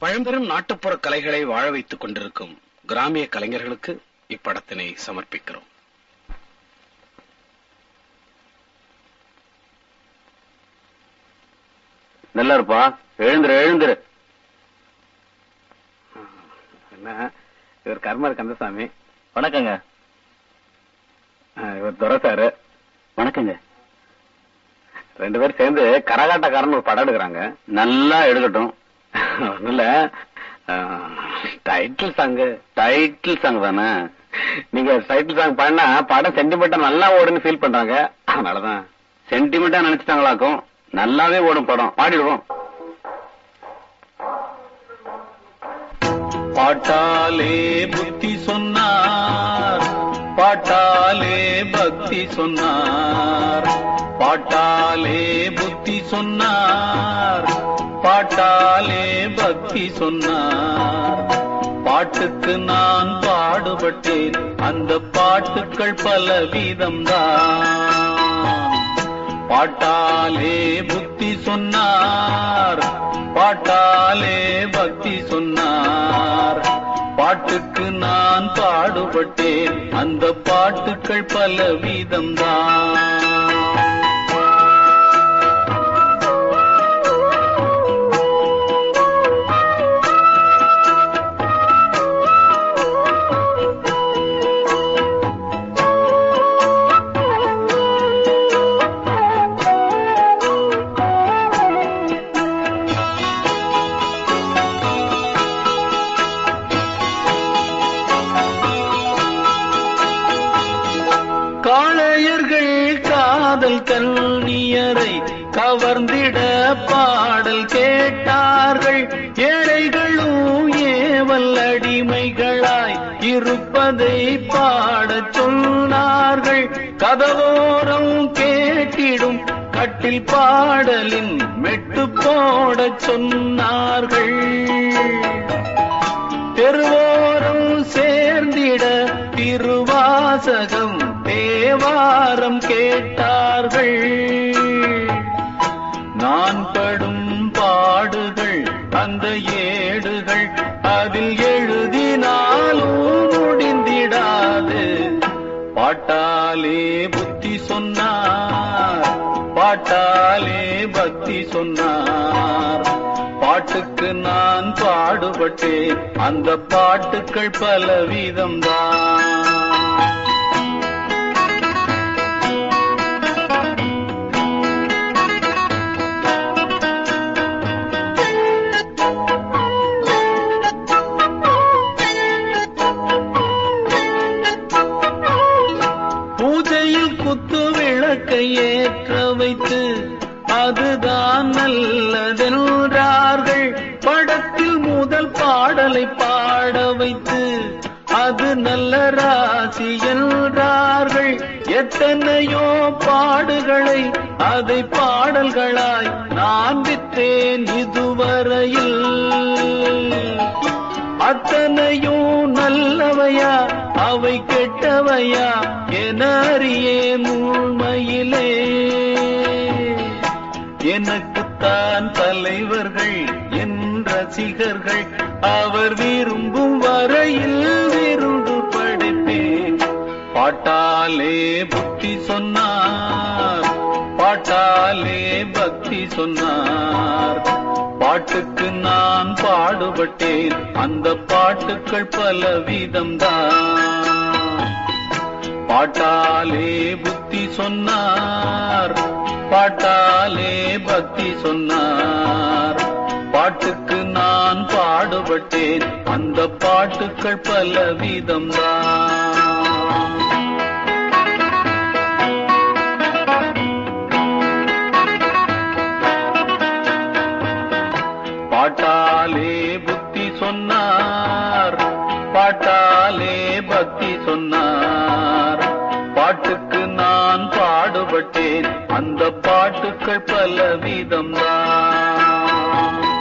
பழம்பெரும் நாட்டுப்புற கலைகளை வாழ வைத்துக் கொண்டிருக்கும் கிராமிய கலைஞர்களுக்கு இப்படத்தினை சமர்ப்பிக்கிறோம் நல்லா இருப்பா எழுந்துரு எழுந்துரு என்ன இவர் கர்மர் கந்தசாமி வணக்கங்க அஹ், இவர் துரசாரு வணக்கங்க ரெண்டு பேரும் சேர்ந்து கரகாட்டக்காரன் ஒரு படம் எடுக்கிறாங்க நல்லா எடுக்கட்டும் ஒண்ணுல டைட்டில் சாங்கு டைட்டில் சாங் தானே நீங்க டைட்டில் சாங் பாடினா படம் சென்டிமெண்டா நல்லா ஓடுன்னு ஃபீல் பண்றாங்க அதனாலதான் சென்டிமெண்டா நினைச்சிட்டாங்களாக்கும் நல்லாவே ஓடும் படம் பாடிடுவோம் பாட்டாலே புத்தி சொன்னார் பாட்டாலே பக்தி சொன்னார் பாட்டாலே புத்தி சொன்னார் பாட்டாலே பக்தி சொன்னார் பாட்டுக்கு நான் பாடுபட்டேன் அந்த பாட்டுக்கள் பல வீதம்தான் பாட்டாலே புத்தி சொன்னார் பாட்டாலே பக்தி சொன்னார் பாட்டுக்கு நான் பாடுபட்டேன் அந்த பாட்டுக்கள் பல வீதம்தான் காளையர்கள் காதல் கல்வியரை கவர்ந்திட பாடல் கேட்டார்கள் ஏழைகளும் ஏவல் அடிமைகளாய் இருப்பதை பாடச் சொன்னார்கள் கதவோரம் கேட்டிடும் கட்டில் பாடலின் மெட்டு போடச் சொன்னார்கள் தெருவோரம் சேர்ந்திட திருவாசகம் தேவாரம் கேட்டார்கள் நான் படும் பாடுகள் அந்த ஏடுகள் அதில் எழுதினாலும் முடிந்திடாது பாட்டாலே புத்தி சொன்னார் பாட்டாலே பக்தி சொன்னார் பாட்டுக்கு நான் பாடுபட்டேன் அந்த பாட்டுக்கள் பல வீதம்தான் பூஜையில் குத்து விளக்கை ஏற்ற வைத்து அதுதான் நல்லதென்றார்கள் படத்தில் முதல் பாடலை பாட வைத்து அது நல்ல ராசி என்றார்கள் எத்தனையோ பாடுகளை அதை பாடல்களாய் நான் விற்றேன் இதுவரையில் அத்தனையும் நல்லவையா அவை கெட்டவையா என அறியேன் உண்மையிலே எனக்குத்தான் தலைவர்கள் என் ரசிகர்கள் அவர் விரும்பும் வரையில் விருந்து படைப்பேன் பாட்டாலே புத்தி சொன்னார் பாட்டாலே பக்தி சொன்னார் பாட்டுக்கு நான் பாடுபட்டேன் அந்த பாட்டுக்கள் பல வீதம்தான் பாட்டாலே புத்தி சொன்னார் பாட்டாலே பக்தி சொன்னார் பாட்டுக்கு நான் பாடுபட்டேன் அந்த பாட்டுக்கள் பல வீதம்தான் பாட்டாலே புத்தி சொன்னார் பாட்டாலே பக்தி சொன்னார் பாட்டுக்கு நான் பாடுபட்டேன் அந்த பாட்டுக்கள் பல வீதம்தான்